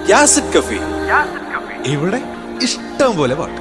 യാസിഡ് കഫി ഇവിടെ ഇഷ്ടം പോലെ പാട്ട്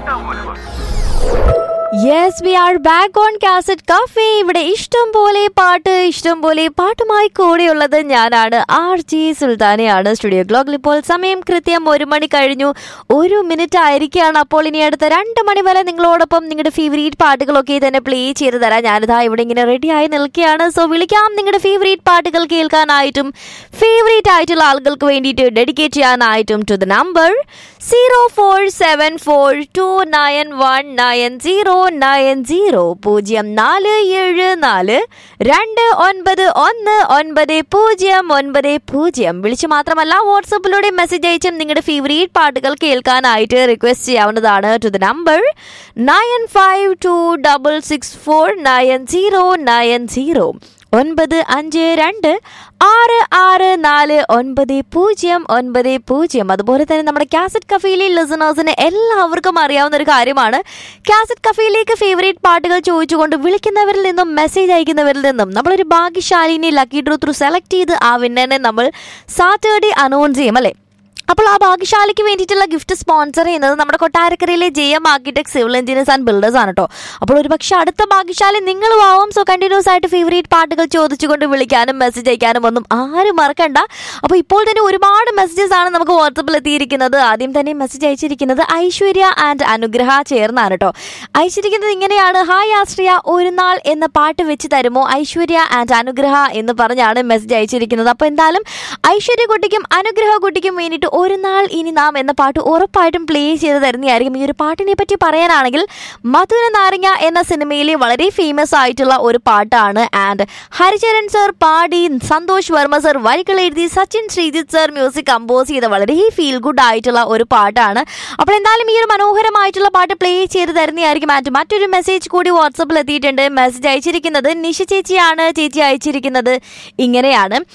yes we are back on cassette cafe ഇവിടെ ഇഷ്ടം പോലെ പാട്ട് ഇഷ്ടം പോലെ പാട്ടുമായി കൂടെയുള്ളത് ഞാനാണ് ആർ ജി സുൽത്താനയാണ് സ്റ്റുഡിയോ ക്ലോക്കിൽ ഇപ്പോൾ സമയം കൃത്യം ഒരു മണി കഴിഞ്ഞു ഒരു മിനിറ്റ് ആയിരിക്കുകയാണ് അപ്പോൾ ഇനി അടുത്ത രണ്ട് മണി വരെ നിങ്ങളോടൊപ്പം നിങ്ങളുടെ ഫേവറേറ്റ് പാട്ടുകളൊക്കെ തന്നെ പ്ലേ ചെയ്ത് തരാം ഞാനിതാ ഇവിടെ ഇങ്ങനെ റെഡി ആയി നിൽക്കുകയാണ് സോ വിളിക്കാം നിങ്ങളുടെ ഫേവറേറ്റ് പാട്ടുകൾ കേൾക്കാനായിട്ടും ഫേവറേറ്റ് ആയിട്ടുള്ള ആളുകൾക്ക് വേണ്ടിയിട്ട് ഡെഡിക്കേറ്റ് ചെയ്യാനായിട്ടും to the number zero four seven four two nine one nine zero nine zero പൂജ്യം നാല് ഏഴ് നാല് രണ്ട് ഒൻപത് ഒന്ന് ഒൻപത് പൂജ്യം ഒൻപത് പൂജ്യം വിളിച്ച് മാത്രമല്ല വാട്സപ്പിലൂടെ മെസ്സേജ് അയച്ചും നിങ്ങളുടെ ഫേവറേറ്റ് പാട്ടുകൾ കേൾക്കാനായിട്ട് റിക്വസ്റ്റ് ചെയ്യാവുന്നതാണ് to the number nine five two double six four nine zero nine zero ഒൻപത് അഞ്ച് രണ്ട് ആറ് ആറ് നാല് ഒൻപത് പൂജ്യം ഒൻപത് പൂജ്യം അതുപോലെ തന്നെ നമ്മുടെ കാസറ്റ് കഫയിലെ ലിസണേഴ്സിന് എല്ലാവർക്കും അറിയാവുന്ന ഒരു കാര്യമാണ് കാസറ്റ് കഫയിലേക്ക് ഫേവറേറ്റ് പാട്ടുകൾ ചോദിച്ചുകൊണ്ട് വിളിക്കുന്നവരിൽ നിന്നും മെസ്സേജ് അയക്കുന്നവരിൽ നിന്നും നമ്മളൊരു ഭാഗ്യശാലിനെ ലക്കി ഡ്രോ ത്രൂ സെലക്ട് ചെയ്ത് ആ വിന്നറിനെ നമ്മൾ സാറ്റർഡേ അനൗൺസ് ചെയ്യും അല്ലേ അപ്പോൾ ആ ഭാഗ്യശാലിക്ക് വേണ്ടിയിട്ടുള്ള ഗിഫ്റ്റ് സ്പോൺസർ ചെയ്യുന്നത് നമ്മുടെ കൊട്ടാരക്കരയിലെ J M architect civil engineers and builders ആണ് കേട്ടോ അപ്പോൾ ഒരു പക്ഷേ അടുത്ത ഭാഗ്യശാലി നിങ്ങളും ആവും സോ കണ്ടിന്യൂസ് ആയിട്ട് ഫേവറേറ്റ് പാട്ടുകൾ ചോദിച്ചുകൊണ്ട് വിളിക്കാനും മെസ്സേജ് അയക്കാനും ഒന്നും ആരും മറക്കണ്ട അപ്പോൾ ഇപ്പോൾ തന്നെ ഒരുപാട് മെസ്സേജസ് ആണ് നമുക്ക് വാട്സപ്പിൽ എത്തിയിരിക്കുന്നത് ആദ്യം തന്നെ മെസ്സേജ് അയച്ചിരിക്കുന്നത് ഐശ്വര്യ ആൻഡ് അനുഗ്രഹ ചേർന്നാണ് കേട്ടോ അയച്ചിരിക്കുന്നത് ഇങ്ങനെയാണ് ഹായ് ആശ്രിയ ഒരു നാൾ എന്ന പാട്ട് വെച്ച് തരുമോ ഐശ്വര്യ ആൻഡ് അനുഗ്രഹ എന്ന് പറഞ്ഞാണ് മെസ്സേജ് അയച്ചിരിക്കുന്നത് അപ്പോൾ എന്തായാലും ഐശ്വര്യ കുട്ടിക്കും അനുഗ്രഹ കുട്ടിക്കും വേണ്ടിയിട്ട് ഒരു നാൾ ഇനി നാം എന്ന പാട്ട് ഉറപ്പായിട്ടും പ്ലേ ചെയ്ത് തരുന്നതായിരിക്കും ഈ ഒരു പാട്ടിനെ പറ്റി പറയാനാണെങ്കിൽ മധുര നാരങ്ങ എന്ന സിനിമയിലെ വളരെ ഫേമസ് ആയിട്ടുള്ള ഒരു പാട്ടാണ് ആൻഡ് ഹരിചരൺ സർ പാടി സന്തോഷ് വർമ്മ സർ വരികൾ എഴുതി Sachin Sreejith sir music compose ചെയ്ത വളരെ ഫീൽ ഗുഡ് ആയിട്ടുള്ള ഒരു പാട്ടാണ് അപ്പോൾ എന്തായാലും ഈ ഒരു മനോഹരമായിട്ടുള്ള പാട്ട് പ്ലേ ചെയ്ത് തരുന്നതായിരിക്കും ആൻഡ് മറ്റൊരു മെസ്സേജ് കൂടി വാട്സപ്പിൽ എത്തിയിട്ടുണ്ട് മെസ്സേജ് അയച്ചിരിക്കുന്നത് നിഷ ചേച്ചിയാണ് ചേച്ചി അയച്ചിരിക്കുന്നത് ഇങ്ങനെയാണ്